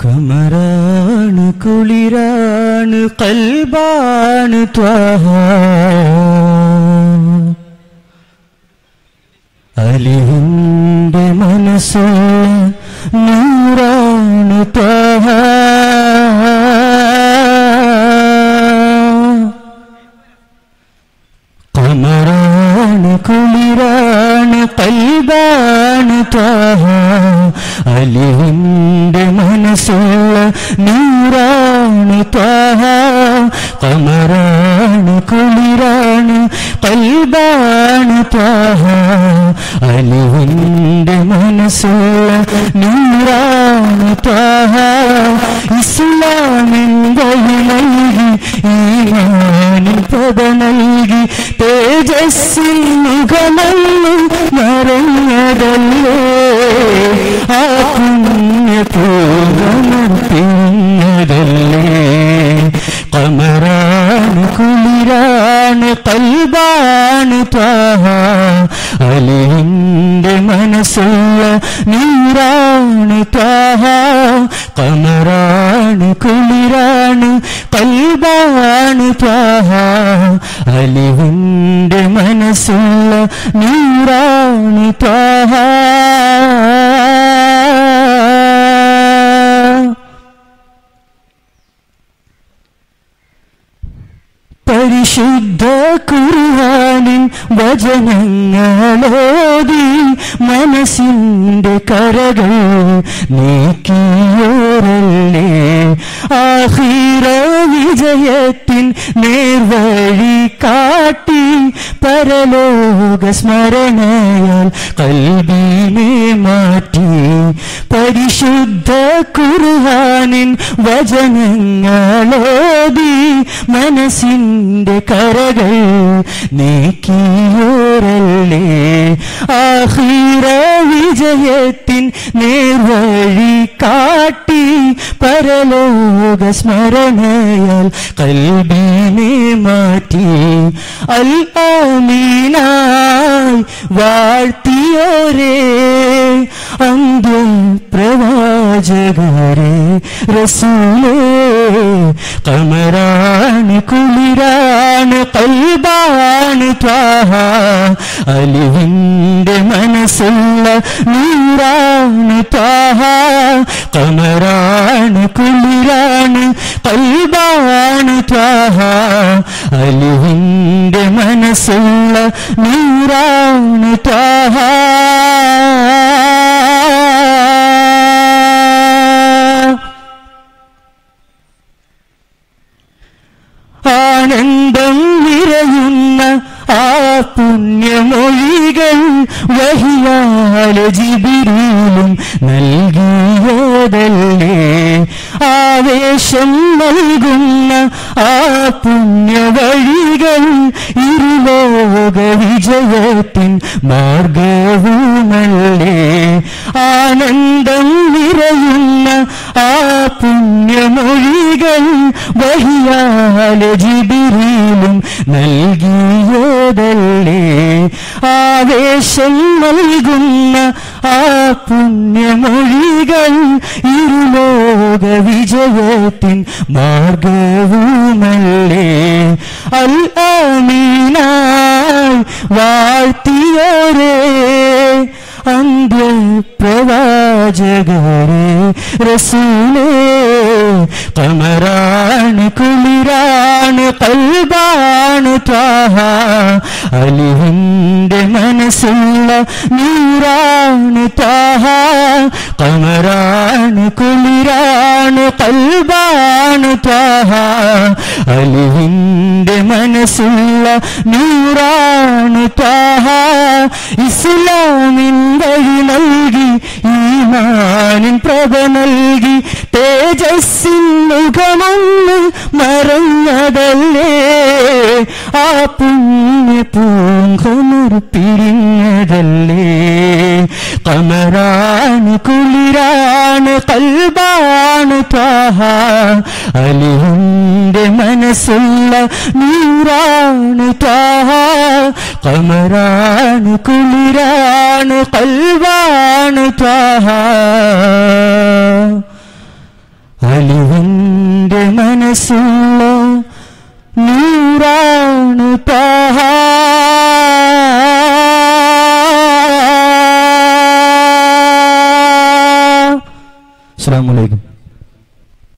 കമറാണ് കുളിരാണ് കൽബാണ് ത്വാഹ അലിവിൻ്റെ മനസ്സ് നൂറാണ് ത്വാഹ കമറാണ് കുളിരാണ് കൽബാണ് ത്വാഹ അലിവിൻ്റെ മനസ്സുള്ള നൂറാണ് ത്വാഹ കമറാണ് കുളിരാണ് കൽബാണ് ത്വാഹ അലിവിൻ്റെ മനസ്സുള്ള നൂറാണ് ത്വാഹ ഇസ്ലാമിൻ്റെ നൽകി ഈമാനിൻ പദ നൽകി തേജസ്സിൽ മുഖമല്ലു മറഞ്ഞതല്ലേ ആ പുണ്യപൂർണ്ണമർപ്പിഞ്ഞതല്ലേ കമറാണ് കുളിരാണ് കൽബാണ് ത്വാഹ അലിന്റെ മനസ്സുള്ള നീറാണ് ത്വാഹ കമറാണ് കുളിരാണ് കൽബാണ് ത്വാഹ അലിവിന്റെ മനസ്സുള്ള നീറാണ് ത്വാഹ പരിശുദ്ധ കുർഹാനിൻ വചനങ്ങളോതി മനസ്സിന്റെ കരകൾ നീക്കിയോരല്ലേ ആഹിറ വിജയത്തിൻ നേർവഴി കാട്ടി പരലോക സ്മരണയാൽ കൽബിനെ മാറ്റി പരിശുദ്ധ കുർഹാനിൻ വചനങ്ങളോതി മനസ്സിന്റെ കരകൾ നീക്കിയോരല്ലേ ആഹിറ വിജയത്തിൻ നേർവഴി കാട്ടി പരലോക സ്മരണയാൽ കൽബിനെ മാറ്റി അൽ ആമീനായി വാഴ്ത്തിയോരേ അന്ത്യ പ്രവാചകരെ റസൂലേ കമറാണ് കുളിരാണ് കൽബാണ് ത്വാഹ അലിവിൻ്റെ മനസ്സുള്ള നൂറാണ് ത്വാഹ കമറാണ് കുളിരാണ് കൽബാണ് ത്വാഹ അലിവിൻ്റെ മനസ്സുള്ള നൂറാണ് ത്വാഹ ആനന്ദം നിറയുന്ന ആ പുണ്യമൊഴികൾ വഹിയാല ജിബിരിലും നൽകിയതല്ലേ ആവേശം നൽകുന്ന ആ പുണ്യവഴികൾ ഇരുലോക വിജയത്തിൻ മാർഗവുമല്ലേ ആനന്ദം നിറയുന്ന ആ പുണ്യമൊഴികൾ വഹിയാല ജിബിരിലും നൽകിയതല്ലേ ആവേശം നൽകുന്ന ആ പുണ്യമൊഴികൾ ഇരുലോക വിജയത്തിൻ മാർഗവുമല്ലേ അൽ ആമീനായി വാഴ്ത്തിയോരേ അന്ത്യ പ്രവാചകരെ റസൂലേ കമറാണ് കുളിരാണ് കൽബാണ് ത്വാഹ അലിഹിന്റെ മനസ്സുള്ള നൂറാണ് ത്വാഹ കമറാണ് കുളിരാണ് കൽബാണ് ത്വാഹ അലിഹിന്റെ മനസ്സുള്ള നൂറാണ് ത്വാഹ ഇസ്ലാമിൻ വഴി നൽകി ഈമാനിൻ പ്രഭ നൽകി തേജസ്സിൻ മുഖമൊന്ന് മറഞ്ഞതല്ലേ ആ പുണ്യ പൂങ്കമർ പിരിഞ്ഞതല്ലേ കമറാണ് കുളിരാണ് കൽബാണ് ത്വാഹ അലിന്റെ മനസ്സുള്ള നൂറാണ് ത്വാഹ കമറാണ് കുളിരാണ് കൽവാണ് ത്വാഹ മനസ്സുള്ള നൂറാണ് താഹ അസ്സലാമു അലൈക്കും